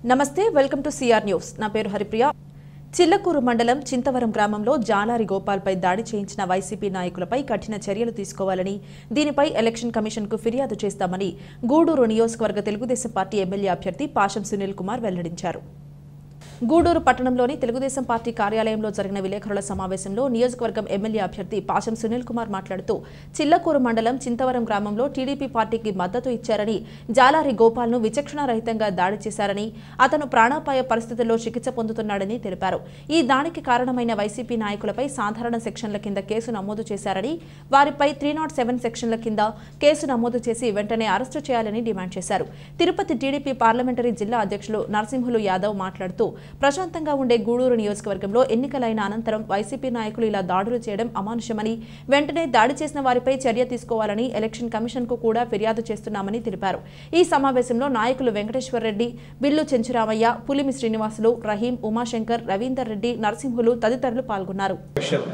నమస్తే welcome to CR news నా పేరు హరిప్రియ చిల్లకూరు మండలం చింతవరం గ్రామంలో జాలారి గోపాల్పై దాడి చేయించిన వైసీపీ నాయకులపై కఠిన చర్యలు తీసుకోవాలని దీనిపై ఎలక్షన్ కమిషన్కు ఫిర్యాదు చేస్తామని గూడూరు నియోజకవర్గ తెలుగుదేశం పార్టీ ఎమ్మెల్యే అభ్యర్థి పాషం సునీల్ కుమార్ వెల్లడించారు గూడూరు పట్టణంలోని తెలుగుదేశం పార్టీ కార్యాలయంలో జరిగిన విలేకరుల సమావేశంలో నియోజకవర్గం ఎమ్మెల్యే అభ్యర్థి పాషం సునీల్ కుమార్ మాట్లాడుతూ చిల్లకూరు మండలం చింతవరం గ్రామంలో టీడీపీ పార్టీకి మద్దతు ఇచ్చారని జాలారి గోపాల్ను విచక్షణారహితంగా దాడి చేశారని అతను ప్రాణాపాయ పరిస్థితుల్లో చికిత్స పొందుతున్నాడని తెలిపారు ఈ దాడికి కారణమైన వైసీపీ నాయకులపై సాధారణ సెక్షన్ల కింద కేసు నమోదు చేశారని వారిపై త్రీ నాట్ సెవెన్ సెక్షన్ల కింద కేసు నమోదు చేసి వెంటనే అరెస్టు చేయాలని డిమాండ్ చేశారు తిరుపతి టీడీపీ పార్లమెంటరీ జిల్లా అధ్యక్షులు నరసింహులు యాదవ్ మాట్లాడుతూ ప్రశాంతంగా ఉండే గూడూరు నియోజకవర్గంలో ఎన్నికలైన అనంతరం వైసీపీ నాయకులు ఇలా దాడులు చేయడం అమానుషమని వెంటనే దాడి చేసిన వారిపై చర్య తీసుకోవాలని ఎలక్షన్ కమిషన్ కు కూడా ఫిర్యాదు చేస్తున్నామని తెలిపారు ఈ సమావేశంలో నాయకులు వెంకటేశ్వరరెడ్డి బిల్లు చెంచురామయ్య పులిమి శ్రీనివాసులు రహీం ఉమాశంకర్ రవీందర్ రెడ్డి నరసింహులు తదితరులు పాల్గొన్నారు ఎలక్షన్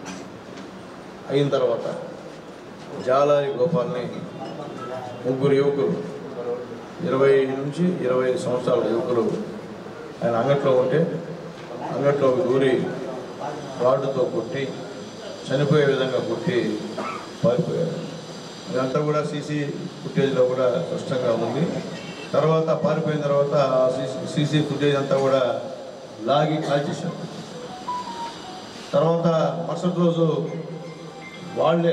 అయిన తర్వాత జాలారి గోపాల్ని ముగ్గురు యువకులు ఇరవై నుంచి ఇరవై ఐదు సంవత్సరాల యువకులు ఆయన అంగట్లో ఉంటే అంగట్లోకి దూరి రాడ్డుతో కొట్టి చనిపోయే విధంగా కొట్టి పారిపోయారు ఇదంతా కూడా సీసీ ఫుటేజ్లో కూడా స్పష్టంగా ఉంది తర్వాత పారిపోయిన తర్వాత సీసీ ఫుటేజ్ అంతా కూడా లాగి కాల్చేశారు తర్వాత మరుసటి రోజు వాళ్ళే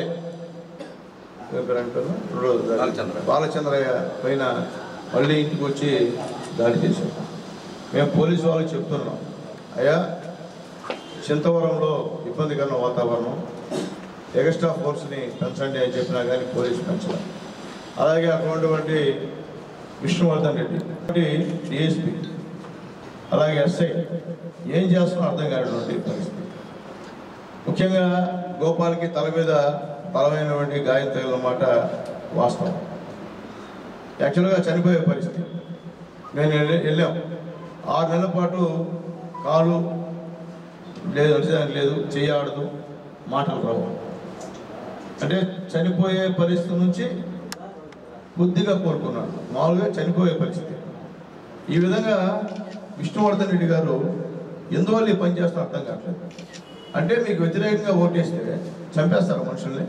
ఏం పేరు అంటారు? రోజు దాడి. బాలచంద్రయ్య పైన మళ్ళీ ఇంటికి వచ్చి దాడి చేశారు మేము పోలీసు వాళ్ళకి చెప్తున్నాం అయ్యా చింతవరంలో ఇబ్బందికరమైన వాతావరణం ఎక్స్ట్రా ఫోర్స్ని పెంచండి అని చెప్పినా కానీ పోలీసు పెంచడం అలాగే అక్కడ ఉన్నటువంటి విష్ణువర్ధన్ రెడ్డి డిఎస్పి అలాగే ఎస్ఐ ఏం చేస్తున్నా అర్థం కానటువంటి పరిస్థితి ముఖ్యంగా గోపాల్కి తల మీద బలమైనటువంటి గాయం తగిలిన మాట వాస్తవం యాక్చువల్గా చనిపోయే పరిస్థితి నేను వెళ్ళి- వెళ్ళాం ఆరు నెలల పాటు కాలు లేదు నడిచేదానికి లేదు చెయ్యి ఆడదు మాటలు రావు అంటే చనిపోయే పరిస్థితి నుంచి బుద్ధిగా కోరుకున్నాడు మామూలుగా చనిపోయే పరిస్థితి ఈ విధంగా విష్ణువర్ధన్ రెడ్డి గారు ఎందువల్ల ఈ పని చేస్తున్నా అర్థం కావట్లేదు అంటే మీకు వ్యతిరేకంగా ఓటేస్తే చంపేస్తారు మనుషుల్ని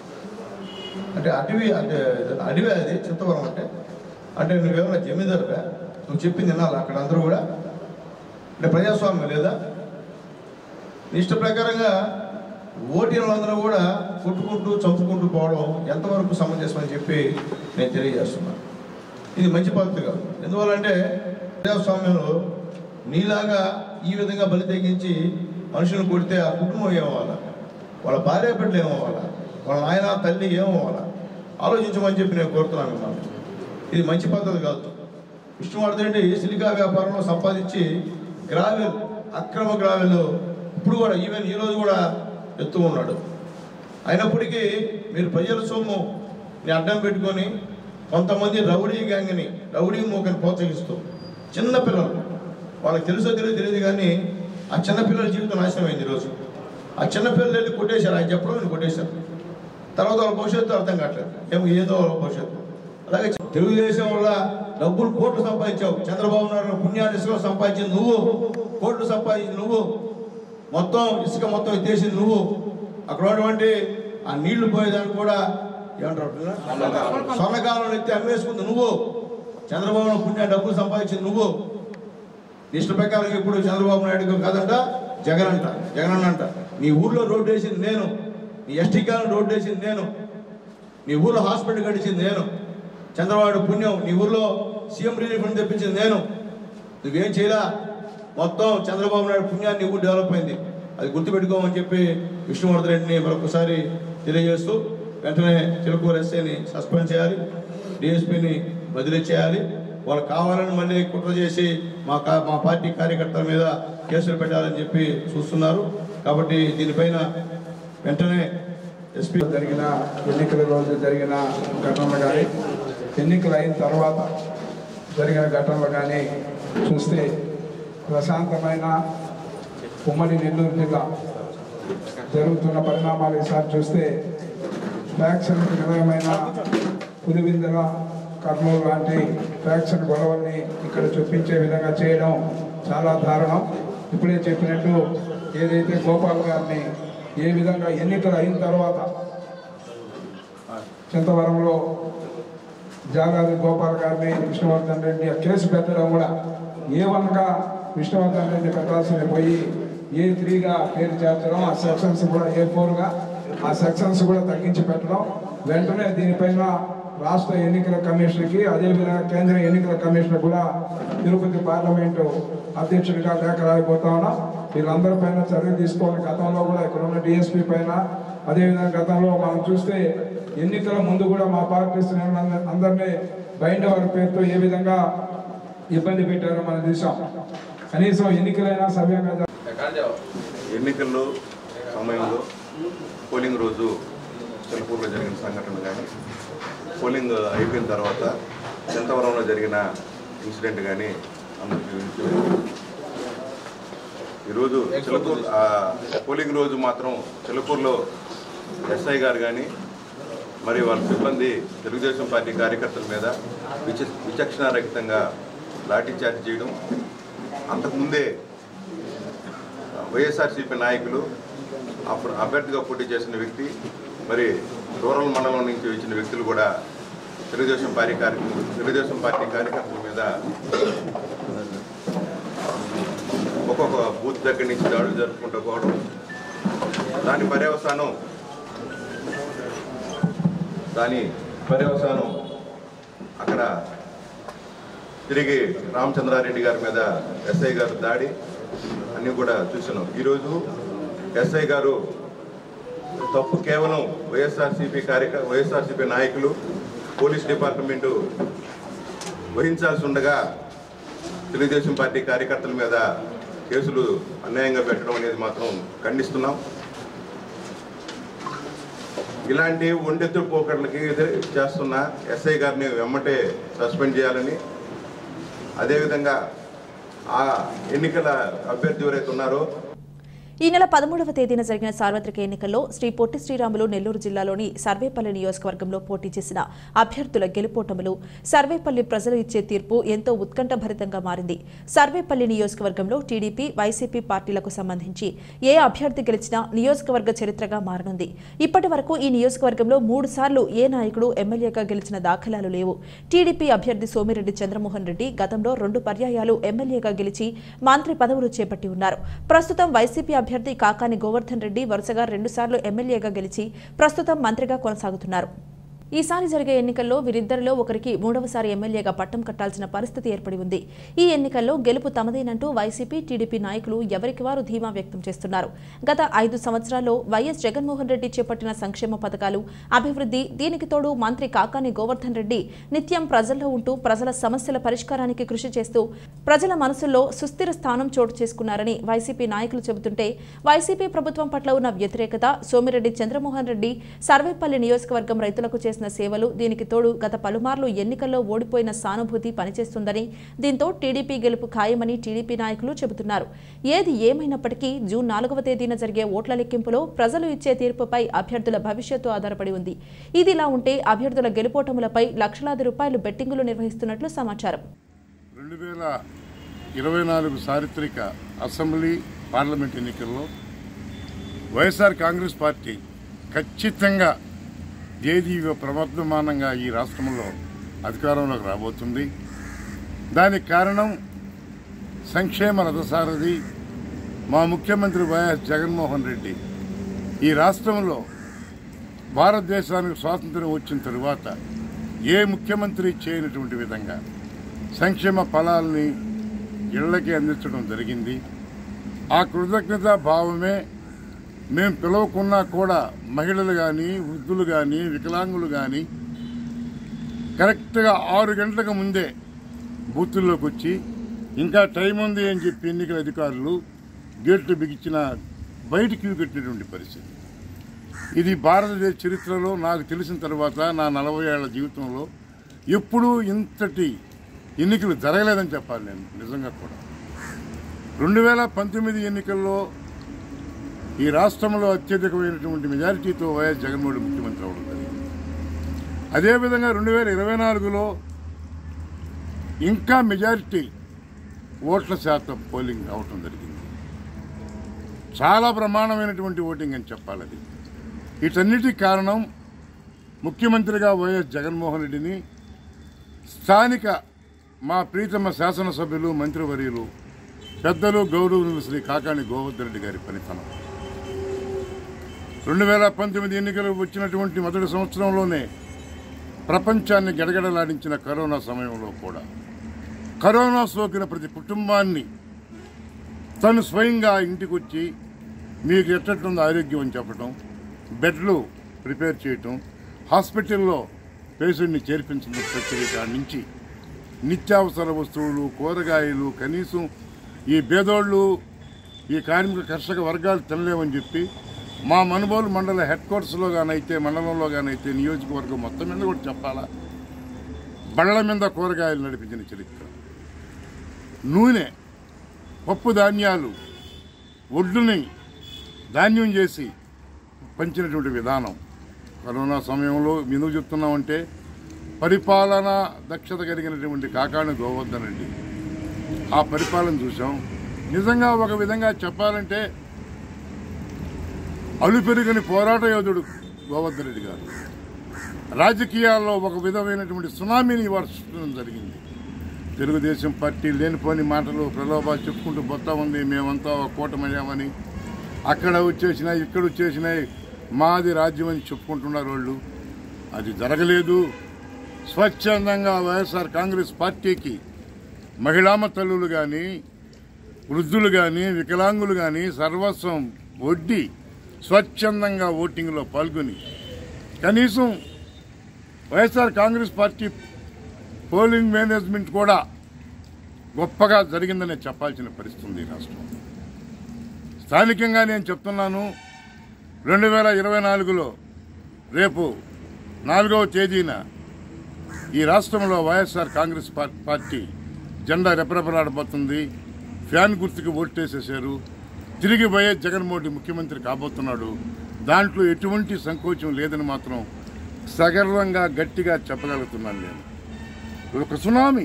అంటే అడవి అంటే అడవి అది చింతవరం అంటే అంటే నువ్వేమన్నా జమీందారుగా నువ్వు చెప్పింది వినాలి అక్కడ అందరూ కూడా అంటే ప్రజాస్వామ్యం లేదా నీ ఇష్ట ప్రకారంగా ఓటీల అందరూ కూడా కొట్టుకుంటూ చంపుకుంటూ పోవడం ఎంతవరకు సమంజసమని చెప్పి నేను తెలియజేస్తున్నాను ఇది మంచి పద్ధతి కాదు ఎందువల్లంటే ప్రజాస్వామ్యంలో నీలాగా ఈ విధంగా బలి తెగించి మనుషులను కొడితే ఆ కుటుంబం ఏమవ్వాలా వాళ్ళ భార్య బిడ్డలు ఏమవ్వాలా వాళ్ళ నాయన తల్లి ఏమవ్వాలా ఆలోచించమని చెప్పి నేను కోరుతున్నాను మిమ్మల్ని ఇది మంచి పద్ధతి కాదు విష్ణువర్ధన్ రెడ్డి సిలికా వ్యాపారంలో సంపాదించి గ్రావెల్ అక్రమ గ్రావెల్ ఇప్పుడు కూడా ఈవెన్ ఈ రోజు కూడా ఎత్తు ఉన్నాడు అయినప్పటికీ మీరు ప్రజల సొమ్ము ని అడ్డం పెట్టుకొని కొంతమంది రౌడీ గ్యాంగ్ని రౌడీ మూకని ప్రోత్సహిస్తూ చిన్న పిల్లలు వాళ్ళకి తెలుసో తెలియదు తెలియదు కానీ ఆ చిన్న పిల్లల జీవితం నాశనమైంది ఈరోజు ఆ చిన్న పిల్లలు వెళ్ళి కొట్టేశారు ఆయన చెప్పడం నేను కొట్టేశారు తర్వాత వాళ్ళ భవిష్యత్తు అర్థం కావట్లేదు ఏమో ఏదో వాళ్ళ భవిష్యత్తు అలాగే తెలుగుదేశం వల్ల డబ్బులు కోట్లు సంపాదించావు చంద్రబాబు నాయుడు పుణ్యాన్ని ఇసుక సంపాదించింది నువ్వు కోట్లు సంపాదించింది నువ్వు మొత్తం ఇసుక మొత్తం ఎత్తేసింది నువ్వు అక్కడ ఉన్నటువంటి ఆ నీళ్లు పోయేదానికి కూడా ఏమంటారు స్వర్ణకాలం ఎత్తి అమ్మేసుకుంది నువ్వు చంద్రబాబు నాయుడు పుణ్య డబ్బులు సంపాదించింది నువ్వు ఇష్ట ప్రకారం ఇప్పుడు చంద్రబాబు నాయుడు కాదంట జగన్ అంట జగన్ అన్న అంట నీ ఊర్లో రోడ్డు వేసింది నేను నీ ఎస్టీ కాలం రోడ్డు వేసింది నేను నీ ఊర్లో హాస్పిటల్ కట్టించింది నేను చంద్రబాబు పుణ్యం నీ ఊర్లో సీఎం రిలీఫ్ ఫండ్ తెప్పించింది నేను నువ్వేం చేయలా మొత్తం చంద్రబాబు నాయుడు పుణ్యాన్ని ఊరు డెవలప్ అయింది అది గుర్తుపెట్టుకోమని చెప్పి విష్ణువర్ధన్ రెడ్డిని మరొకసారి తెలియజేస్తూ వెంటనే చిలుకూరు ఎస్ఐని సస్పెండ్ చేయాలి డిఎస్పీని బదిలీ చేయాలి వాళ్ళు కావాలని మళ్ళీ కుట్ర చేసి మా కా- మా పార్టీ కార్యకర్తల మీద కేసులు పెట్టాలని చెప్పి చూస్తున్నారు కాబట్టి దీనిపైన వెంటనే ఎస్పీ జరిగిన ఎన్నికల రోజు జరిగిన ఘటనలు కానీ ఎన్నికలు అయిన తర్వాత జరిగిన ఘటనలు కానీ చూస్తే ప్రశాంతమైన ఉమ్మడి నెల్లూరు జిల్లా జరుగుతున్న పరిణామాలు ఈసారి చూస్తే ఫ్యాక్షన్కి నిలయమైన పులివిందల కర్నూలు లాంటి ఫ్యాక్షన్ గొడవల్ని ఇక్కడ చూపించే విధంగా చేయడం చాలా దారుణం ఇప్పుడే చెప్పినట్టు ఏదైతే గోపాల్ గారిని ఏ విధంగా ఎన్నికలు అయిన తర్వాత చింతవరంలో జాగాది గోపాల్ గారిని విష్ణువర్ధన్ రెడ్డి ఆ కేసు పెట్టడం కూడా ఏ వన్గా విష్ణువర్ధన్ రెడ్డి పెట్టాల్సిన పోయి ఏ త్రీగా పేరు చేర్చడం ఆ సెక్షన్స్ కూడా ఏ ఫోర్గా ఆ సెక్షన్స్ కూడా తగ్గించి పెట్టడం వెంటనే దీనిపైన రాష్ట్ర ఎన్నికల కమిషన్కి అదేవిధంగా కేంద్ర ఎన్నికల కమిషన్ కూడా తిరుపతి పార్లమెంటు అధ్యక్షుడిగా లేఖ రాయిపోతా ఉన్నాం వీళ్ళందరి పైన చర్య తీసుకోవాలి గతంలో కూడా ఇక్కడ ఉన్న డిఎస్పీ పైన అదేవిధంగా గతంలో మనం చూస్తే ఎన్నికల ముందు కూడా మా పార్టీ శ్రేణులంద- అందరినీ బైండవర్ పేరుతో ఏ విధంగా ఇబ్బంది పెట్టారో మనం చూసాం కనీసం ఎన్నికలైనా సవ్యంగా జరగాలి. ఎన్నికల్లో సమయంలో పోలింగ్ రోజు చిలకూరులో జరిగిన సంఘటన కానీ పోలింగ్ అయిపోయిన తర్వాత చింతవరంలో జరిగిన ఇన్సిడెంట్ కానీ అందరికీ వినిపించింది. ఈరోజు చిలకూరు ఆ, పోలింగ్ రోజు మాత్రం చిలకూరులో ఎస్ఐ గారు కానీ మరి వాళ్ళ సిబ్బంది తెలుగుదేశం పార్టీ కార్యకర్తల మీద విచ విచక్షణారహితంగా లాఠీచార్జ్ చేయడం అంతకుముందే వైఎస్ఆర్సీపీ నాయకులు అప్పుడు అభ్యర్థిగా పోటీ చేసిన వ్యక్తి మరి రూరల్ మండలం నుంచి వచ్చిన వ్యక్తులు కూడా తెలుగుదేశం పార్టీ కార్య తెలుగుదేశం పార్టీ కార్యకర్తల మీద ఒక్కొక్క బూత్ దగ్గర నుంచి దాడులు జరుపుకుంటూ పోవడం దాని పర్యవసానం దాని పర్యవసానం అక్కడ తిరిగి రామచంద్రారెడ్డి గారి మీద ఎస్ఐ గారు దాడి అన్నీ కూడా చూసినాం ఈరోజు ఎస్ఐ గారు తప్పు కేవలం వైఎస్ఆర్సీపీ కార్యక వైఎస్ఆర్సీపీ నాయకులు పోలీస్ డిపార్ట్మెంటు వహించాల్సి ఉండగా తెలుగుదేశం పార్టీ కార్యకర్తల మీద కేసులు అన్యాయంగా పెట్టడం అనేది మాత్రం ఖండిస్తున్నాం ఇలాంటి ఒండెత్తు పోకట్లకి ఎదురు చేస్తున్న ఎస్ఐ గారిని వెమ్మటే సస్పెండ్ చేయాలని అదేవిధంగా ఆ ఎన్నికల అభ్యర్థి ఎవరైతే ఉన్నారో ఈ నెల పదమూడవ తేదీన జరిగిన సార్వత్రిక ఎన్నికల్లో శ్రీ పొట్టి శ్రీరాములు నెల్లూరు జిల్లాలోని సర్వేపల్లి నియోజకవర్గంలో పోటీ చేసిన అభ్యర్థుల గెలుపోటములు సర్వేపల్లి ప్రజలు ఇచ్చే తీర్పు ఎంతో ఉత్కంఠభరితంగా మారింది సర్వేపల్లి నియోజకవర్గంలో టీడీపీ వైసీపీ పార్టీలకు సంబంధించి ఏ అభ్యర్థి గెలిచినా నియోజకవర్గ చరిత్రగా మారనుంది ఇప్పటి వరకు ఈ నియోజకవర్గంలో మూడు సార్లు ఏ నాయకుడు ఎమ్మెల్యేగా గెలిచిన దాఖలాలు లేవు టీడీపీ అభ్యర్థి సోమిరెడ్డి చంద్రమోహన్ రెడ్డి గతంలో రెండు పర్యాయాలు ఎమ్మెల్యేగా గెలిచి మంత్రి పదవులు చేపట్టి ఉన్నారు ప్రస్తుతం వైసీపీ అభ్యర్థి కాకాని గోవర్ధన్ రెడ్డి వరుసగా రెండుసార్లు ఎమ్మెల్యేగా గెలిచి ప్రస్తుతం మంత్రిగా కొనసాగుతున్నారు ఈసారి జరిగే ఎన్నికల్లో వీరిద్దరిలో ఒకరికి మూడవసారి ఎమ్మెల్యేగా పట్టం కట్టాల్సిన పరిస్థితి ఏర్పడి ఉంది ఈ ఎన్నికల్లో గెలుపు తమదేనంటూ వైసీపీ టీడీపీ నాయకులు ఎవరికి వారు ధీమా వ్యక్తం చేస్తున్నారు గత ఐదు సంవత్సరాల్లో వైఎస్ జగన్మోహన్ రెడ్డి చేపట్టిన సంక్షేమ పథకాలు అభివృద్ధి దీనికి తోడు మంత్రి కాకాని గోవర్ధన్ రెడ్డి నిత్యం ప్రజల్లో ఉంటూ ప్రజల సమస్యల పరిష్కారానికి కృషి చేస్తూ ప్రజల మనసుల్లో సుస్థిర స్థానం చోటు చేసుకున్నారని వైసీపీ నాయకులు చెబుతుంటే వైసీపీ ప్రభుత్వం పట్ల ఉన్న వ్యతిరేకత సోమిరెడ్డి చంద్రమోహన్ రెడ్డి సర్వేపల్లి నియోజకవర్గం రైతులకు చేసిన సేవలు దీనికి తోడు గత పలుమార్లు ఎన్నికల్లో ఓడిపోయిన సానుభూతి పనిచేస్తుందని దీంతో టీడీపీ గెలుపు ఖాయమని టీడీపీ నాయకులు చెబుతున్నారు ఏది ఏమైనప్పటికీ జూన్ నాలుగవ తేదీన జరిగే ఓట్ల లెక్కింపులో ప్రజలు ఇచ్చే తీర్పుపై అభ్యర్థుల భవిష్యత్తు ఆధారపడి ఉంది ఇదిలా ఉంటే అభ్యర్థుల గెలుపోటములపై లక్షలాది రూపాయలు బెట్టింగులు నిర్వహిస్తున్నట్లు సమాచారం రెండు వేల ఇరవై నాలుగు చారిత్రక అసెంబ్లీ పార్లమెంట్ ఎన్నికల్లో వైఎస్ఆర్ కాంగ్రెస్ పార్టీ ఖచ్చితంగా దేదీవ ప్రవర్ధమానంగా ఈ రాష్ట్రంలో అధికారంలోకి రాబోతుంది దానికి కారణం సంక్షేమ రథసారథి మా ముఖ్యమంత్రి వైఎస్ జగన్మోహన్ రెడ్డి ఈ రాష్ట్రంలో భారతదేశానికి స్వాతంత్రం వచ్చిన తరువాత ఏ ముఖ్యమంత్రి చేయనటువంటి విధంగా సంక్షేమ ఫలాల్ని ఇళ్లకి అందించడం జరిగింది ఆ కృతజ్ఞతా భావమే మేము పిలవకున్నా కూడా మహిళలు కానీ వృద్ధులు కానీ వికలాంగులు కానీ కరెక్ట్గా ఆరు గంటలకు ముందే బూతుల్లోకి వచ్చి ఇంకా టైం ఉంది అని చెప్పి ఎన్నికల అధికారులు గేట్లు బిగించిన బయటికి కట్టినటువంటి పరిస్థితి ఇది భారతదేశ చరిత్రలో నాకు తెలిసిన తర్వాత నా నలభై ఏళ్ల జీవితంలో ఎప్పుడూ ఇంతటి ఎన్నికలు జరగలేదని చెప్పాలి నేను నిజంగా కూడా రెండు వేల పంతొమ్మిది ఎన్నికల్లో ఈ రాష్ట్రంలో అత్యధికమైనటువంటి మెజారిటీతో వైఎస్ జగన్మోహన్ రెడ్డి ముఖ్యమంత్రి అవడం జరిగింది అదేవిధంగా రెండు వేల ఇరవై నాలుగులో ఇంకా మెజారిటీ ఓట్ల శాతం పోలింగ్ అవటం జరిగింది చాలా ప్రమాణమైనటువంటి ఓటింగ్ అని చెప్పాలి అది వీటన్నిటికి కారణం ముఖ్యమంత్రిగా వైఎస్ జగన్మోహన్ రెడ్డిని స్థానిక మా ప్రీతమ శాసనసభ్యులు మంత్రివర్యులు పెద్దలు గౌరవులు శ్రీ కాకాణి గోవర్ధన్ రెడ్డి గారి పనితనం రెండు వేల పంతొమ్మిది ఎన్నికలు వచ్చినటువంటి మొదటి సంవత్సరంలోనే ప్రపంచాన్ని గడగడలాడించిన కరోనా సమయంలో కూడా కరోనా సోకిన ప్రతి కుటుంబాన్ని తను స్వయంగా ఇంటికి వచ్చి మీకు ఎట్టట్టుందో ఆరోగ్యం అని చెప్పడం బెడ్లు ప్రిపేర్ చేయటం హాస్పిటల్లో పేషెంట్ని చేర్పించిన ప్రక్రియ కాడి నుంచి నిత్యావసర వస్తువులు కూరగాయలు కనీసం ఈ బేదోళ్ళు ఈ కార్మిక కర్షక వర్గాలు తినలేమని చెప్పి మా మనుబోలు మండల హెడ్ క్వార్టర్స్లో గానైతే మండలంలో గానైతే నియోజకవర్గం మొత్తం మీద కూడా చెప్పాలా బళ్ళ మీద కూరగాయలు నడిపించిన చరిత్ర నూనె పప్పు ధాన్యాలు ఒడ్డుని ధాన్యం చేసి పంచినటువంటి విధానం కరోనా సమయంలో ఎందుకు చెప్తున్నామంటే పరిపాలన దక్షత కలిగినటువంటి కాకాణి గోవర్ధన్ రెడ్డి ఆ పరిపాలన చూసాం నిజంగా ఒక విధంగా చెప్పాలంటే అలుపెరుగని పోరాట యోధుడు గోవర్ధన్ రెడ్డి గారు రాజకీయాల్లో ఒక విధమైనటువంటి సునామీని వర్షించడం జరిగింది తెలుగుదేశం పార్టీ లేనిపోని మాటలు ప్రలోభాలు చెప్పుకుంటూ పోతా ఉంది మేమంతా ఒక కూటమయ్యామని అక్కడ వచ్చేసినాయి ఇక్కడ వచ్చేసినాయి మాది రాజ్యం అని చెప్పుకుంటున్నారు వాళ్ళు అది జరగలేదు స్వచ్ఛందంగా వైఎస్ఆర్ కాంగ్రెస్ పార్టీకి మహిళామ తల్లులు కానీ వృద్ధులు కానీ వికలాంగులు కానీ సర్వస్వం వడ్డీ స్వచ్ఛందంగా ఓటింగ్లో పాల్గొని కనీసం YSR Congress party polling management కూడా గొప్పగా జరిగిందనే చెప్పాల్సిన పరిస్థితి ఉంది ఈ రాష్ట్రం స్థానికంగా నేను చెప్తున్నాను రెండు వేల ఇరవై నాలుగులో రేపు నాలుగవ తేదీన ఈ రాష్ట్రంలో వైఎస్ఆర్ కాంగ్రెస్ పా- పార్టీ జెండా రెపరెపలాడబోతుంది ఫ్యాన్ గుర్తుకి ఓటేసేశారు తిరిగి వైఎస్ జగన్మోహన్ రెడ్డి ముఖ్యమంత్రి కాబోతున్నాడు దాంట్లో ఎటువంటి సంకోచం లేదని మాత్రం సగర్వంగా గట్టిగా చెప్పగలుగుతున్నాను నేను ఒక సునామీ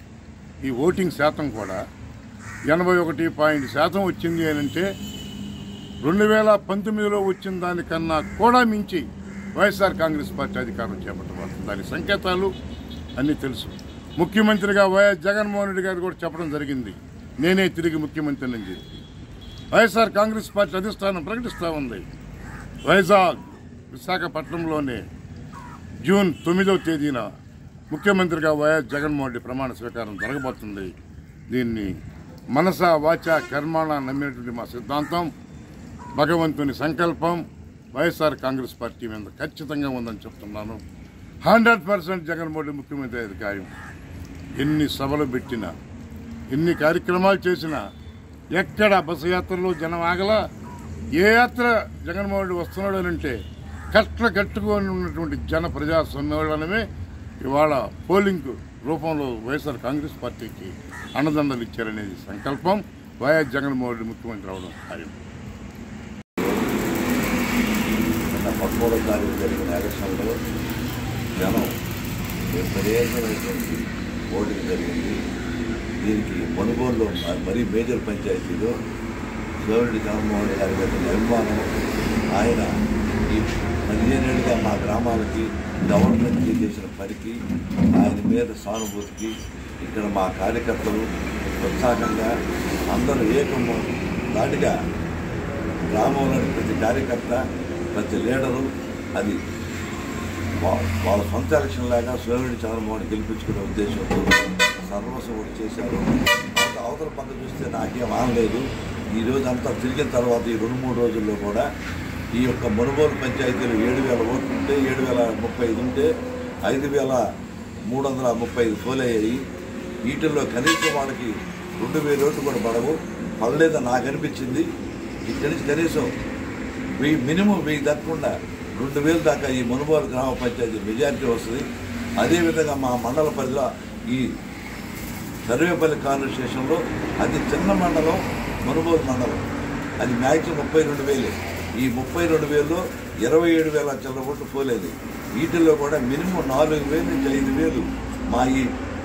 ఈ ఓటింగ్ శాతం కూడా ఎనభై ఒకటి పాయింట్ శాతం వచ్చింది అని అంటే రెండు వేల పంతొమ్మిదిలో వచ్చిన దానికన్నా కూడా మించి వైఎస్ఆర్ కాంగ్రెస్ పార్టీ అధికారం చేపట్టబడుతుంది దాని సంకేతాలు అన్నీ తెలుసు ముఖ్యమంత్రిగా వైఎస్ జగన్మోహన్ రెడ్డి గారు కూడా చెప్పడం జరిగింది నేనే తిరిగి ముఖ్యమంత్రిని అని చెప్పి వైఎస్ఆర్ కాంగ్రెస్ పార్టీ అధిష్టానం ప్రకటిస్తూ ఉంది వైజాగ్ విశాఖపట్నంలోనే జూన్ తొమ్మిదవ తేదీన ముఖ్యమంత్రిగా వైఎస్ జగన్మోహన్ రెడ్డి ప్రమాణ స్వీకారం జరగబోతుంది దీన్ని మనస వాచ కర్మాణ నమ్మినటువంటి మా సిద్ధాంతం భగవంతుని సంకల్పం వైఎస్ఆర్ కాంగ్రెస్ పార్టీ మీద ఖచ్చితంగా ఉందని చెప్తున్నాను హండ్రెడ్ పర్సెంట్ జగన్మోహన్ రెడ్డి ముఖ్యమంత్రి అయ్యేది ఖాయం ఎన్ని సభలు పెట్టినా ఎన్ని కార్యక్రమాలు చేసినా ఎక్కడ బస్సు యాత్రలో జనం ఆగలా ఏ యాత్ర జగన్మోహన్ రెడ్డి వస్తున్నాడు అని అంటే కట్ల కట్టుకొని ఉన్నటువంటి జన ప్రజా సమ్మేళనమే ఇవాళ పోలింగ్ రూపంలో వైఎస్ఆర్ కాంగ్రెస్ పార్టీకి అన్నదండలు ఇచ్చారనేది సంకల్పం వైఎస్ జగన్మోహన్ రెడ్డి ముఖ్యమంత్రి అవడం ఖాయం నిన్న పదమూడో తారీఖు జరిగిన ఎలక్షన్లో జనం విపరీతమైనటువంటి ఓటింగ్ జరిగింది దీనికి మనుగోలులో మ- మరీ మేజర్ పంచాయతీలో సోమిరెడ్డి జగన్మోహన్ గారి మీద నిర్మాణం ఆయన ఈ పదిహేనేళ్ళుగా మా గ్రామాలకి గవర్నమెంట్కి చేసిన పనికి ఆయన మీద సానుభూతికి ఇక్కడ మా కార్యకర్తలు ఉత్సాహంగా అందరూ ఏకం దాటిగా గ్రామంలోని ప్రతి కార్యకర్త ప్రతి లీడరు అది వా- వాళ్ళ సొంత ఎలక్షన్ లాగా సోమిరెడ్డి చంద్రమోహన్ గెలిపించుకునే ఉద్దేశంతో సర్వస్వం ఒకటి చేశారు అవత- అవతల పక్క చూస్తే నాకేం ఆనలేదు ఈ రోజు అంతా తిరిగిన తర్వాత ఈ రెండు మూడు రోజుల్లో కూడా ఈ యొక్క మునుగోలు పంచాయతీలు ఏడు వేల ఓట్లు ఉంటే ఏడు వేల ముప్పై ఐదు ఉంటే ఐదు వేల మూడు వందల ముప్పై ఐదు పోలయ్యాయి వీటిల్లో కనీసం వాళ్ళకి రెండు వేల ఓట్లు కూడా పడవు పడలేదని నాకు అనిపించింది ఇక్కడి నుంచి కనీసం వెయ్యి మినిమం వెయ్యి దక్కకుండా రెండు వేలు దాకా ఈ మునుగోలు గ్రామ పంచాయతీ మెజారిటీ వస్తుంది అదేవిధంగా మా మండల పరిధిలో ఈ సర్వేపల్లి కాన్వర్సేషన్లో అతి చిన్న మండలం మునుగోలు మండలం అది మ్యాక్సిమం ముప్పై రెండు వేలే ఈ ముప్పై రెండు వేలలో ఇరవై ఏడు వేల చిల్లర ఓట్లు పోలేదు వీటిల్లో కూడా మినిమం నాలుగు వేలు నుంచి ఐదు వేలు మా ఈ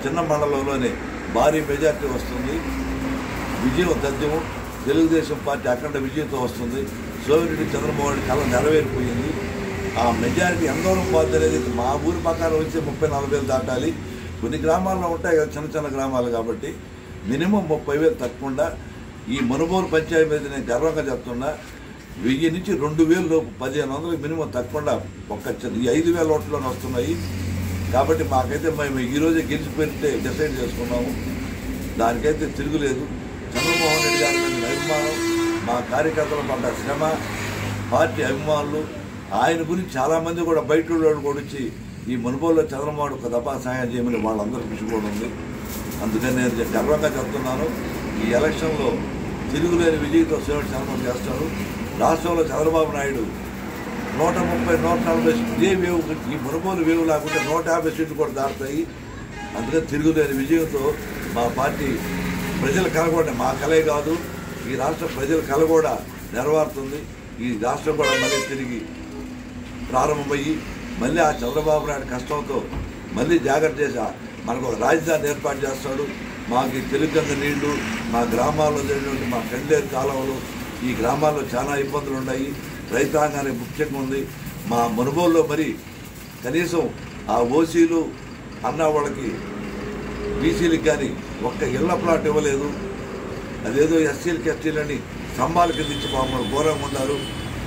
చిన్న మండలంలోనే భారీ మెజార్టీ వస్తుంది విజయం తథ్యం తెలుగుదేశం పార్టీ అఖండ విజయంతో వస్తుంది సోమిరెడ్డి చంద్రమోహన్ రెడ్డి కళ నెరవేరిపోయింది ఆ మెజారిటీ ఎందరం పోద్ది అనేది మా ఊరి ప్రకారం వచ్చే ముప్పై నలభై వేలు దాటాలి కొన్ని గ్రామాల్లో ఉంటాయి కదా చిన్న చిన్న గ్రామాలు కాబట్టి మినిమం ముప్పై వేలు తప్పకుండా ఈ మనుబోలు పంచాయతీ మీద నేను గర్వంగా చెప్తున్నా వెయ్యి నుంచి రెండు వేలు లోపు పదిహేను వందలకు మినిమం తప్పకుండా ఒక్క చిన్న- ఈ ఐదు వేల ఓట్లోనే వస్తున్నాయి కాబట్టి మాకైతే మేము ఈ రోజే గెలిచిపోయితే డిసైడ్ చేసుకున్నాము దానికైతే తిరుగులేదు చంద్రమోహన్ రెడ్డి గారి మీద అభిమానం మా కార్యకర్తల పడ్డ శ్రమ పార్టీ అభిమానులు ఆయన గురించి చాలామంది కూడా బయట వాళ్ళు కూడా వచ్చి ఈ మునుగోలులో చంద్రమోహన్ ఒక దఫా సాయం చేయమని వాళ్ళందరూ కృషి కూడా ఉంది అందుకని నేను గర్వంగా చెప్తున్నాను ఈ ఎలక్షన్లో తిరుగులేని విజయంతో సేవలు చంద్రబాబు చేస్తారు రాష్ట్రంలో చంద్రబాబు నాయుడు నూట ముప్పై నూట నలభై ఇదే వేవ్ ఈ మునుగోలు వేవ్ లేకుంటే నూట యాభై సీట్లు కూడా దాటుతాయి అందుకని తిరుగులేని విజయంతో మా పార్టీ ప్రజల కళ కూడా మా కలే కాదు ఈ రాష్ట్ర ప్రజల కళ కూడా నెరవేరుతుంది ఈ రాష్ట్రం కూడా మళ్ళీ తిరిగి ప్రారంభమయ్యి మళ్ళీ ఆ చంద్రబాబు నాయుడు కష్టంతో మళ్ళీ జాగ్రత్త చేసి ఆ- మనకు ఒక రాజధాని ఏర్పాటు చేస్తాడు మాకు ఈ తెలుగంగ నీళ్లు మా గ్రామాల్లో జరిగినటువంటి మా కండేరు కాలువలు ఈ గ్రామాల్లో చాలా ఇబ్బందులు ఉన్నాయి రైతాంగానికి ముఖ్యంగా ఉంది మా మునుగోలులో మరి కనీసం ఆ ఓసీలు అన్న వాళ్ళకి బీసీలకు కానీ ఒక్క ఇళ్ల ప్లాట్ ఇవ్వలేదు అదేదో ఎస్సీలకి ఎస్టీలని స్తంభాల కింద ఇచ్చి పాపం ఘోరంగా ఉన్నారు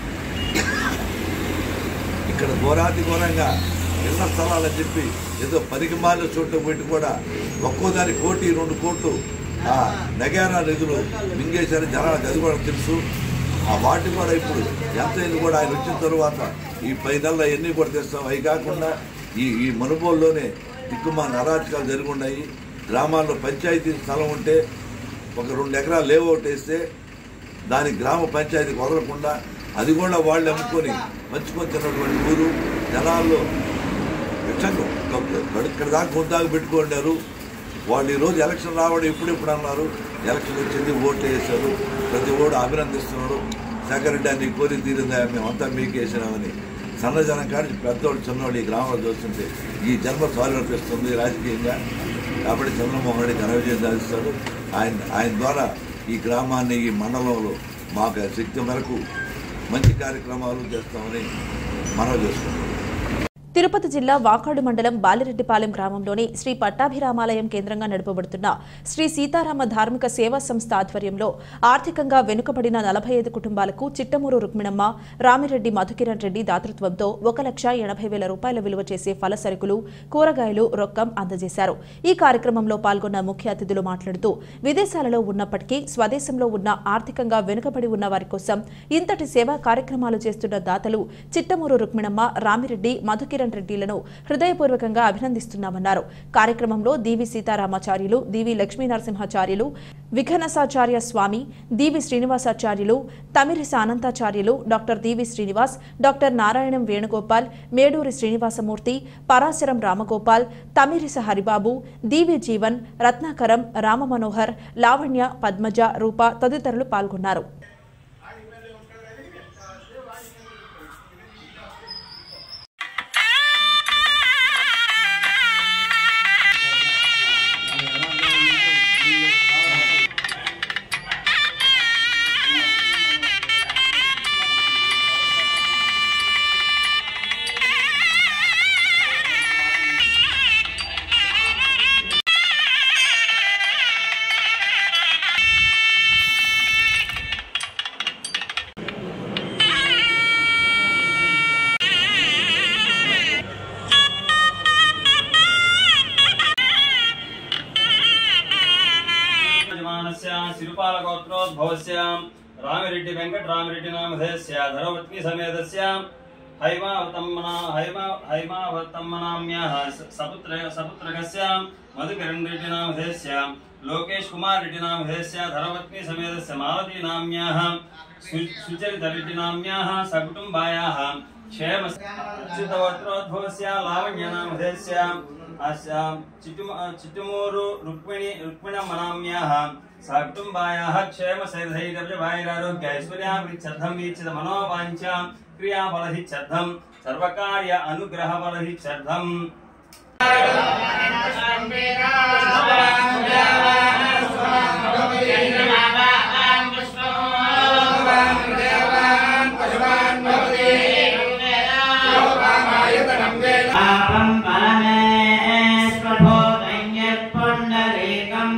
ఇక్కడ ఘోరాతి ఘోరంగా ఇళ్ల స్థలాలని చెప్పి ఏదో పనికి మాలిన చోట్ల పెట్టి కూడా ఒక్కో దాని కోటి రెండు కోట్లు ఆ నగారా నిధులు మింగేశారని జనాలకు అది కూడా తెలుసు ఆ వాటి కూడా ఇప్పుడు ఎంత అయింది కూడా ఆయన వచ్చిన తరువాత ఈ పై నెలలు ఎన్ని కూడా తెస్తాం అవి కాకుండా ఈ ఈ మనుబోల్లోనే దిక్కుమాల అరాచకాలు జరిగి ఉన్నాయి గ్రామాల్లో పంచాయతీ స్థలం ఉంటే ఒక రెండు ఎకరాలు లేఅవుట్ వేస్తే దాని గ్రామ పంచాయతీకి వదలకుండా అది కూడా వాళ్ళు అమ్ముకొని మంచుకొని తిన్నటువంటి ఊరు జనాల్లో విషంగా ఇక్కడ దాకా కొద్దాకా పెట్టుకున్నారు వాళ్ళు ఈరోజు ఎలక్షన్ రావడం ఇప్పుడిప్పుడు అన్నారు ఎలక్షన్ వచ్చింది ఓట్లు వేశారు ప్రతి ఓడు అభినందిస్తున్నాడు సెక్రటరీ అని కోరి తీరిందా మేమంతా మీకు వేసినామని సన్నజనం కాడి పెద్దోళ్ళు చిన్నోళ్ళు ఈ గ్రామంలో చూస్తుంటే ఈ జన్మ స్వాగతిస్తుంది రాజకీయంగా కాబట్టి చంద్రమోహన్ రెడ్డి ఘన విజయం సాధిస్తాడు ఆయన ఆయన ద్వారా ఈ గ్రామాన్ని ఈ మండలంలో మాకు శక్తి మేరకు మంచి కార్యక్రమాలు చేస్తామని మనవి చేసుకుంటాం తిరుపతి జిల్లా వాకాడు మండలం బాలిరెడ్డిపాలెం గ్రామంలోని శ్రీ పట్టాభిరామాలయం కేంద్రంగా నడపబడుతున్న శ్రీ సీతారామ ధార్మిక సేవా సంస్థ ఆధ్వర్యంలో ఆర్థికంగా వెనుకబడిన నలభై ఐదు కుటుంబాలకు చిట్టమూరు రుక్మిణమ్మ రామిరెడ్డి మధుకిరణ్ రెడ్డి దాతృత్వంతో ఒక లక్ష ఎనభై వేల రూపాయల విలువ చేసే ఫల సరుకులు కూరగాయలు రొక్కం అందజేశారు ఈ కార్యక్రమంలో పాల్గొన్న ముఖ్య అతిథులు మాట్లాడుతూ విదేశాలలో ఉన్నప్పటికీ స్వదేశంలో ఉన్న ఆర్థికంగా వెనుకబడి ఉన్న వారి కోసం ఇంతటి సేవా కార్యక్రమాలు చేస్తున్న దాతలు చిట్టమూరు రుక్మిణమ్మ రామిరెడ్డి మధుకిరణ్ రెడ్డిలను హృదయపూర్వకంగా అభినందిస్తున్నామన్నారు కార్యక్రమంలో దీవి సీతారామాచార్యులు దీవి లక్ష్మీ నరసింహాచార్యులు విఘనసాచార్య స్వామి దీవి శ్రీనివాసాచార్యులు తమిరిస అనంతాచార్యులు డాక్టర్ దీవి శ్రీనివాస్ డాక్టర్ నారాయణం వేణుగోపాల్ మేడూరి శ్రీనివాసమూర్తి పరాశరం రామగోపాల్ తమిరిస హరిబాబు దీవి జీవన్ రత్నాకరం రామమనోహర్ లావణ్య పద్మజ రూప తదితరులు పాల్గొన్నారు యజమానస్య శిరుపాలగోత్రోద్భవస్య రామిరెడ్డి వెంకటరామిరెడ్డి నామధేయస్య ధరవత్ని సమేతస్య హైమావతమ్మనా హైమ హైమావతమ్మనామ్యాः సపుత్ర సపుత్రకస్య మధుకిరణ్ రెడ్డి నామధేయస్య లోకేష్ కుమార్ రెడ్డి నామధేయస్య ధరవత్ని సమేతస్య మాలతీ నామ్యాः సు- సుచరిత రెడ్డి నామ్యాः సకుటుంబాయాः క్షేమ అచ్యుతవత్రోద్భవస్య లావణ్య నామధేయస్య అస్య చిట్టుమ చిట్టుమూరు రుక్మిణి రుక్మిణమనామ్యాः సకుటుంబాయాः క్షేమ సైర్ధైర్యవాయురారోగ్య ఐశ్వర్యాభిచ్చర్థం వీక్షిత మనోవాంఛ క్రియాఫలహిచ్చర్థం సర్వకార్య అనుగ్రహఫలహిచ్చర్థం పాపం పరమేశ్వరభూతైన్యత్పుండరీకం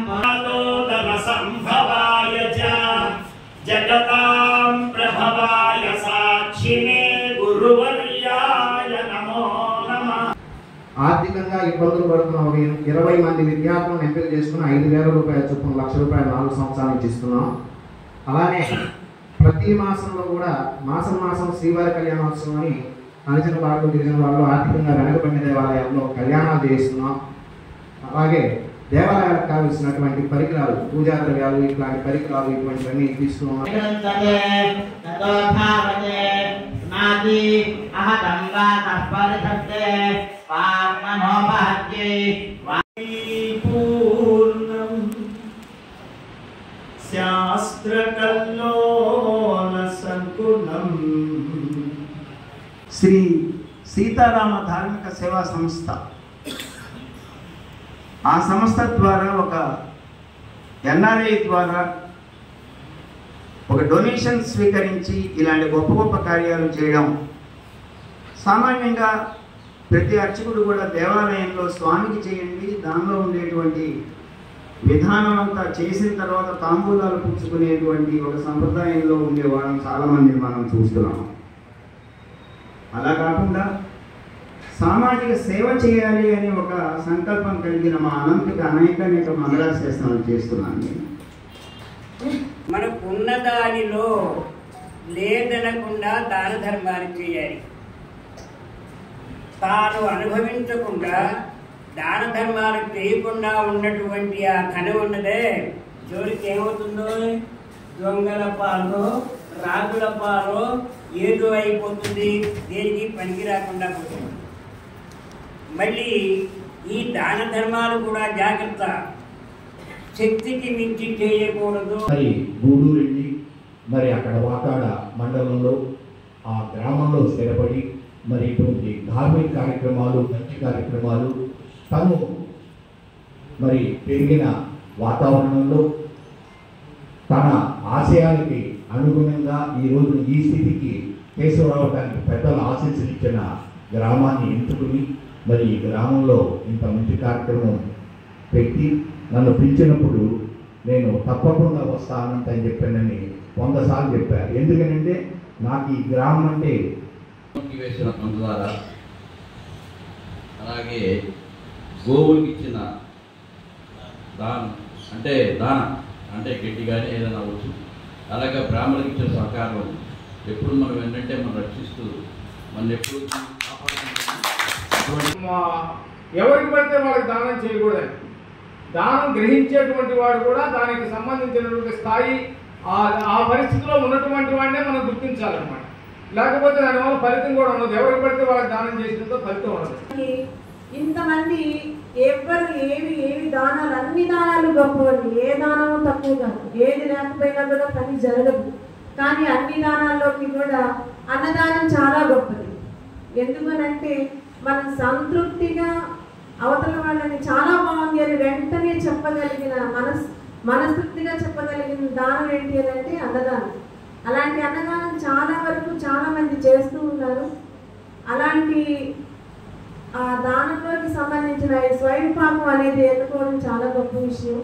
సంభవాయ జగతాం ప్రభవాయ సాక్షిణే గురువర్యాయ నమో నమః ఆర్థికంగా ఇబ్బందులు పడుతున్న ఒక ఇరవై మంది విద్యార్థులను ఎంపిక చేసుకుని ఐదు వేల రూపాయల చొప్పున లక్ష రూపాయలు నాలుగు సంవత్సరాల నుంచి ఇస్తున్నాం అలానే ప్రతి మాసంలో కూడా మాసం మాసం శ్రీవారి కళ్యాణోత్సవం అని హరిజన వాళ్ళు గిరిజన వాళ్ళు ఆర్థికంగా వెనకబడిన దేవాలయాల్లో కళ్యాణాలు చేస్తున్నాం అలాగే దేవాలయాలకు కావలసినటువంటి పరికరాలు పూజా ద్రవ్యాలు ఇట్లాంటి పరికరాలు ఇటువంటివన్నీ ఇస్తున్నాం స్నాతి అహతం వా తత్పరిషత్తే పాత్మనోపాద్యై పూర్ణం శాస్త్రకల్లోల సంకులం శ్రీ సీతారామ ధార్మిక సేవా సంస్థ ఆ సంస్థ ద్వారా ఒక ఎన్ఆర్ఐ ద్వారా ఒక డొనేషన్ స్వీకరించి ఇలాంటి గొప్ప గొప్ప కార్యాలు చేయడం సామాన్యంగా ప్రతి అర్చకుడు కూడా దేవాలయంలో స్వామికి చేయండి దానిలో ఉండేటువంటి విధానం అంతా చేసిన తర్వాత తాంబూలాలు పుచ్చుకునేటువంటి ఒక సంప్రదాయంలో ఉండే వాళ్ళని చాలామందిని మనం చూస్తున్నాం అలా కాకుండా సామాజిక సేవ చేయాలి అనే ఒక సంకల్పం కలిగిన మా అనంతకి అనేక అనేక మంగళాశాసనాలు చేస్తున్నాను నేను మనకు ఉన్న దానిలో లేదనకుండా దాన ధర్మాలు చేయాలి తాను అనుభవించకుండా దాన ధర్మాలు చేయకుండా ఉన్నటువంటి ఆ ధనం ఉన్నదే జోలికి ఏమవుతుందో దొంగల పాలు రాగుల పాలు ఏదో అయిపోతుంది దేనికి పనికి రాకుండా పోతుంది మళ్ళీ ఈ దాన ధర్మాలు కూడా జాగ్రత్త శక్తికి మించి చేయకూడదు మరి గూడూరు వెళ్ళి మరి అక్కడ వాకాడ మండలంలో ఆ గ్రామంలో స్థిరపడి మరి ఇటువంటి ధార్మిక కార్యక్రమాలు మంచి కార్యక్రమాలు తను మరి పెరిగిన వాతావరణంలో తన ఆశయానికి అనుగుణంగా ఈ రోజు ఈ స్థితికి తీసుకురావడానికి పెద్దల ఆశీస్సులు ఇచ్చిన గ్రామాన్ని ఎంచుకుని మరి ఈ గ్రామంలో ఇంత మంచి కార్యక్రమం పెట్టి నన్ను పిలిచినప్పుడు నేను తప్పకుండా వస్తానంటని చెప్పానని వంద సార్లు చెప్పారు ఎందుకనంటే నాకు ఈ గ్రామం అంటే వేసిన పంచదార అలాగే గోవులకి ఇచ్చిన దానం అంటే దాన అంటే గడ్డి కానీ ఏదైనా అవ్వచ్చు అలాగే బ్రాహ్మణులకు ఇచ్చిన సహకారం ఎప్పుడు మనం ఏంటంటే మనం రక్షిస్తూ మన ఎప్పుడు ఎవరికి పడితే వాళ్ళకి దానం చేయకూడదు దానం గ్రహించేటువంటి వాడు కూడా దానికి సంబంధించినటువంటి స్థాయి ఆ ఆ పరిస్థితిలో ఉన్నటువంటి వాడినే మనం గుర్తించాలన్నమాట లేకపోతే దానివల్ల ఫలితం కూడా ఉండదు ఎవరికి పడితే వాళ్ళకి దానం చేసినంతో ఫలితం ఉండదు ఇంతమంది ఎవరు ఏవి ఏవి దానాలు అన్ని దానాలు గొప్పవండి ఏ దానం తక్కువ కాదు ఏది లేకపోయినా కూడా పని జరగదు కానీ అన్ని దానాల్లోకి కూడా అన్నదానం చాలా గొప్పది ఎందుకనంటే మనం సంతృప్తిగా అవతల వాళ్ళని చాలా బాగుంది అని వెంటనే చెప్పగలిగిన మనస్ మనస్తృప్తిగా చెప్పగలిగిన దానం ఏంటి అని అంటే అన్నదానం అలాంటి అన్నదానం చాలా వరకు చాలా మంది చేస్తూ ఉన్నారు అలాంటి ఆ దానంలోకి సంబంధించిన ఈ స్వయం పాపం అనేది ఎన్నుకోవడం చాలా గొప్ప విషయం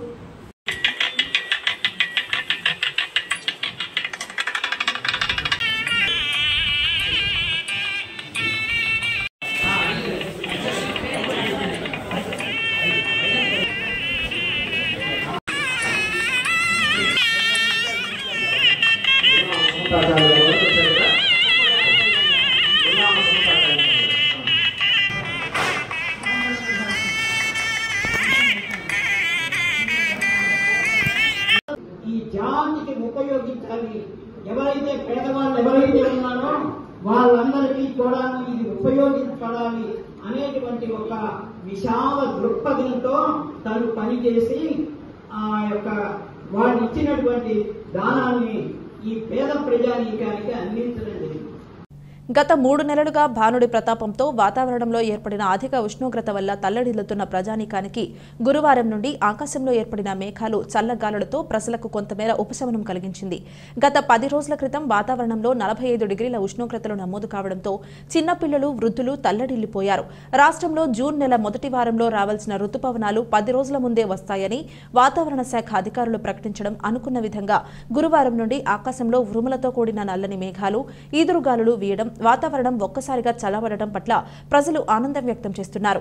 ఈ జాతికి ఉపయోగించాలి ఎవరైతే పేదవాళ్ళు ఎవరైతే ఉన్నారో వాళ్ళందరికీ కూడా ఇది ఉపయోగించబడాలి అనేటువంటి ఒక విశాల దృక్పథంతో తను పనిచేసి ఆ యొక్క వాళ్ళు ఇచ్చినటువంటి దానాన్ని ఈ పేద ప్రజానీకానికి అందించడం జరిగింది గత మూడు నెలలుగా భానుడి ప్రతాపంతో వాతావరణంలో ఏర్పడిన అధిక ఉష్ణోగ్రత వల్ల తల్లడిల్లుతున్న ప్రజానీకానికి గురువారం నుండి ఆకాశంలో ఏర్పడిన మేఘాలు చల్లగాలులతో ప్రజలకు కొంతమేర ఉపశమనం కలిగించింది గత పది రోజుల క్రితం వాతావరణంలో నలభై ఐదు డిగ్రీల ఉష్ణోగ్రతలు నమోదు కావడంతో చిన్నపిల్లలు వృద్ధులు తల్లడిల్లిపోయారు రాష్ట్రంలో జూన్ నెల మొదటి వారంలో రావాల్సిన రుతుపవనాలు పది రోజుల ముందే వస్తాయని వాతావరణ శాఖ అధికారులు ప్రకటించడం అనుకున్న విధంగా గురువారం నుండి ఆకాశంలో ఉరుములతో కూడిన నల్లని మేఘాలు ఈదురుగాలులు వీయడం వాతావరణం ఒక్కసారిగా చల్లబడటం పట్ల ప్రజలు ఆనందం వ్యక్తం చేస్తున్నారు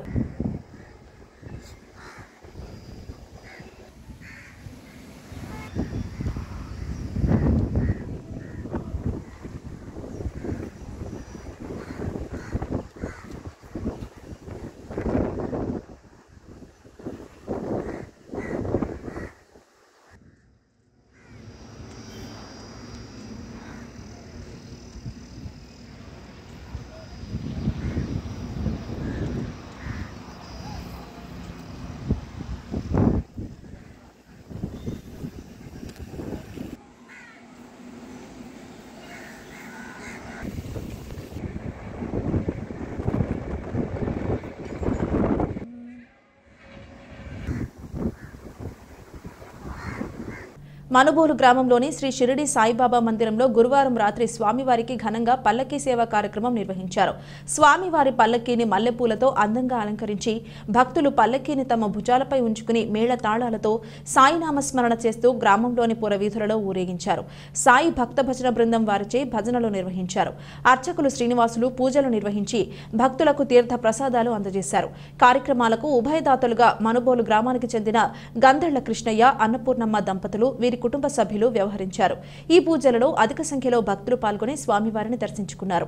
మనుబోలు గ్రామంలోని శ్రీ షిరిడి సాయిబాబా మందిరంలో గురువారం రాత్రి స్వామివారికి ఘనంగా పల్లకీ సేవ కార్యక్రమం నిర్వహించారు స్వామివారి పల్లకీని మల్లెపూలతో అందంగా అలంకరించి భక్తులు పల్లకీని తమ భుజాలపై ఉంచుకుని మేళ తాళాలతో సాయి నామస్మరణ చేస్తూ గ్రామంలోని పురవీధులలో ఊరేగించారు సాయి భక్త భజన బృందం వారిచే భజనలు నిర్వహించారు అర్చకులు శ్రీనివాసులు పూజలు నిర్వహించి భక్తులకు తీర్థ ప్రసాదాలు అందజేశారు కార్యక్రమాలకు ఉభయదాతలుగా మనుబోలు గ్రామానికి చెందిన గంధళ్ల కృష్ణయ్య అన్నపూర్ణమ్మ దంపతులు వీరి కుటుంబ సభ్యులు వ్యవహరించారు ఈ పూజలలో అధిక సంఖ్యలో భక్తులు పాల్గొని స్వామివారిని దర్శించుకున్నారు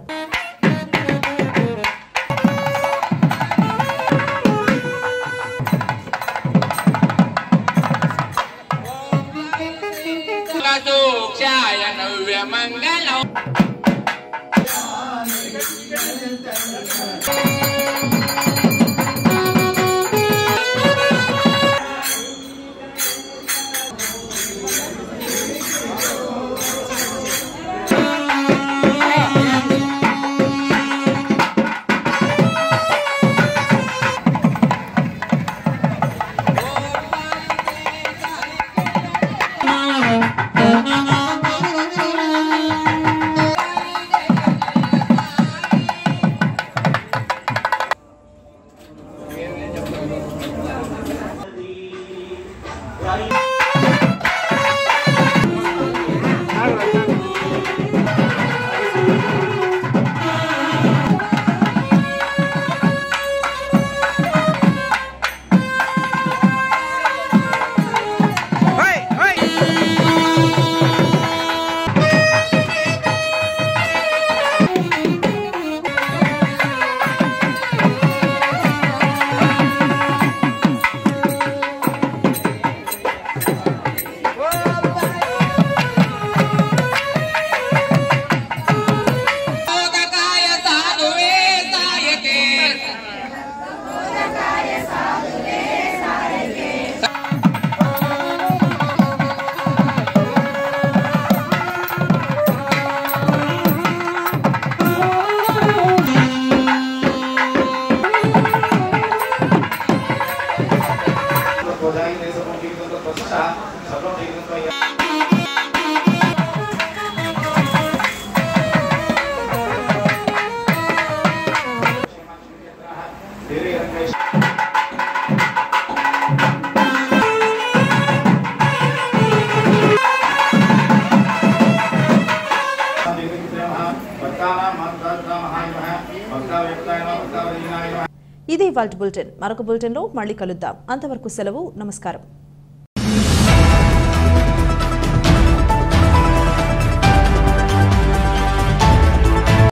సూక్షాయ నవ్య మంగళం ఇది వాల్ట్ బులెటిన్ మరొక బులెటిన్లో మళ్ళీ కలుద్దాం అంతవరకు సెలవు నమస్కారం